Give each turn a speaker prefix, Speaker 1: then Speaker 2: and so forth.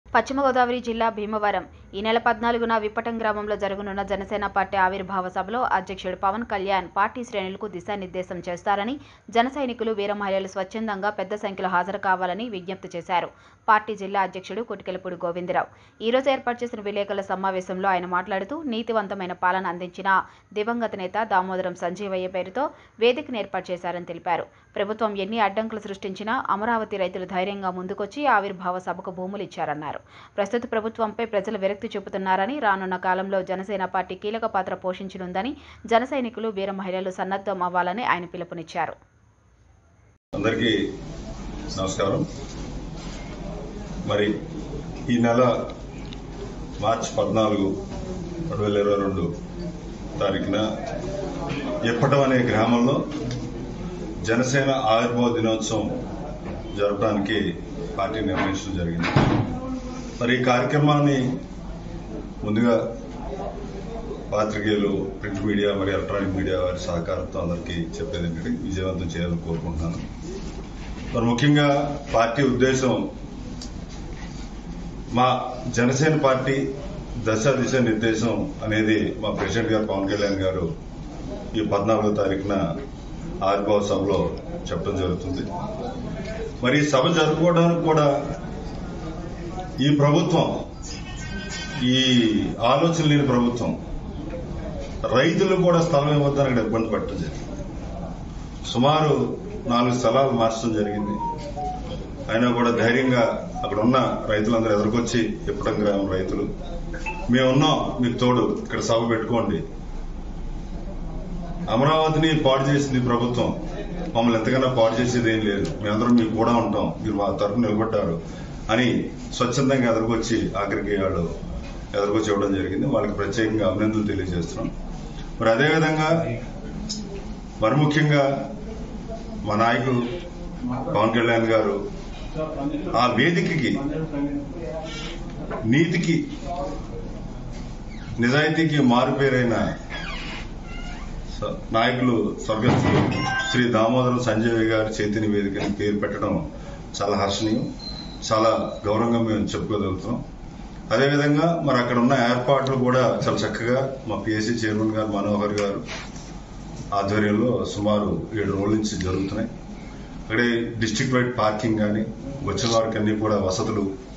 Speaker 1: పశ్చిమ గోదావరి జిల్లా భీమవరం ఈ నెల పద్నాలుగున విప్పటం గ్రామంలో జరగనున్న జనసేన పార్టీ ఆవిర్భావ సభలో అధ్యక్షుడు పవన్ కళ్యాణ్ పార్టీ శ్రేణులకు దిశానిర్దేశం చేస్తారని జన సైనికులు వీర మహిళలు స్వచ్ఛందంగా పెద్ద సంఖ్యలో హాజరు కావాలని విజ్ఞప్తి చేశారు పార్టీ జిల్లా అధ్యక్షుడు కొటికెలపూడి గోవిందరావు ఈ రోజు ఏర్పాటు చేసిన విలేకరుల సమావేశంలో ఆయన మాట్లాడుతూ నీతివంతమైన పాలన అందించిన దివంగత నేత దామోదరం సంజీవయ్య పేరుతో వేదికను ఏర్పాటు చేశారని తెలిపారు ప్రభుత్వం ఎన్ని అడ్డంకులు సృష్టించినా అమరావతి రైతులు ధైర్యంగా ముందుకొచ్చి ఆవిర్భావ సభకు భూములు ఇచ్చారన్నారు ప్రస్తుత ప్రభుత్వంపై ప్రజలు విరక్తి చూపుతున్నారని రానున్న కాలంలో జనసేన పార్టీ కీలక పాత్ర పోషించనుందని జన సైనికులు వీర మహిళలు సన్నద్ధం అవ్వాలని ఆయన పిలుపునిచ్చారు
Speaker 2: అందరికీ నమస్కారం మరి ఈ నెల మార్చి పద్నాలుగు రెండు వేల ఇరవై రెండు తారీఖున ఎప్పటం అనే గ్రామంలో జనసేన ఆవిర్భావ దినోత్సవం జరపడానికి పార్టీ నిర్ణయించడం జరిగింది మరి ఈ కార్యక్రమాన్ని ముందుగా పాత్రికేయులు ప్రింట్ మీడియా మరియు ఎలక్ట్రానిక్ మీడియా వారి సహకారంతో అందరికీ చెప్పేది ఏంటంటే విజయవంతం చేయాలని కోరుకుంటున్నాను మరి ముఖ్యంగా పార్టీ ఉద్దేశం మా జనసేన పార్టీ దశ దిశ నిర్దేశం అనేది మా ప్రెసిడెంట్ గారు పవన్ కళ్యాణ్ గారు ఈ పద్నాలుగో తారీఖున ఆవిర్భావ సభలో చెప్పడం జరుగుతుంది మరి ఈ సభ జరుపుకోవడానికి కూడా ఈ ప్రభుత్వం ఈ ఆలోచన లేని ప్రభుత్వం రైతులు కూడా స్థలం ఇవ్వద్దని అక్కడ ఇబ్బంది పెట్టడం జరిగింది సుమారు నాలుగు స్థలాలు మార్చడం జరిగింది అయినా కూడా ధైర్యంగా అక్కడ ఉన్న రైతులందరూ ఎదురుకొచ్చి ఇప్పటం గ్రామం రైతులు మేమున్నాం మీకు తోడు ఇక్కడ సభ పెట్టుకోండి అమరావతిని పాడు చేసింది ప్రభుత్వం మమ్మల్ని ఎంతకన్నా పాడు చేసేది ఏం లేదు మేమందరం మీకు కూడా ఉంటాం మీరు మా తరఫున నిలబడ్డారు అని స్వచ్ఛందంగా ఎదురుకొచ్చి ఆఖరికి వాళ్ళు ఎదురుకొచ్చి ఇవ్వడం జరిగింది వాళ్ళకి ప్రత్యేకంగా అభినందనలు తెలియజేస్తున్నాం మరి అదేవిధంగా మరి ముఖ్యంగా మా నాయకుడు పవన్ కళ్యాణ్ గారు ఆ వేదికకి నీతికి నిజాయితీకి మారుపేరైన స- నాయకులు స్వర్గస్థులు శ్రీ దామోదరం సంజయ్ గారి చైతన్య వేదికని పేరు పెట్టడం చాలా హర్షణీయం చాలా గౌరవంగా మేము చెప్పుకోగలుగుతున్నాం అదేవిధంగా మరి అక్కడ ఉన్న ఏర్పాట్లు కూడా చాలా చక్కగా మా పిఎస్సి చైర్మన్ గారు మనోహర్ గారు ఆధ్వర్యంలో సుమారు ఏడు రోజుల నుంచి జరుగుతున్నాయి అక్కడే డిస్ట్రిక్ట్ వైడ్ పార్కింగ్ కానీ వచ్చిన వారికి అన్ని కూడా వసతులు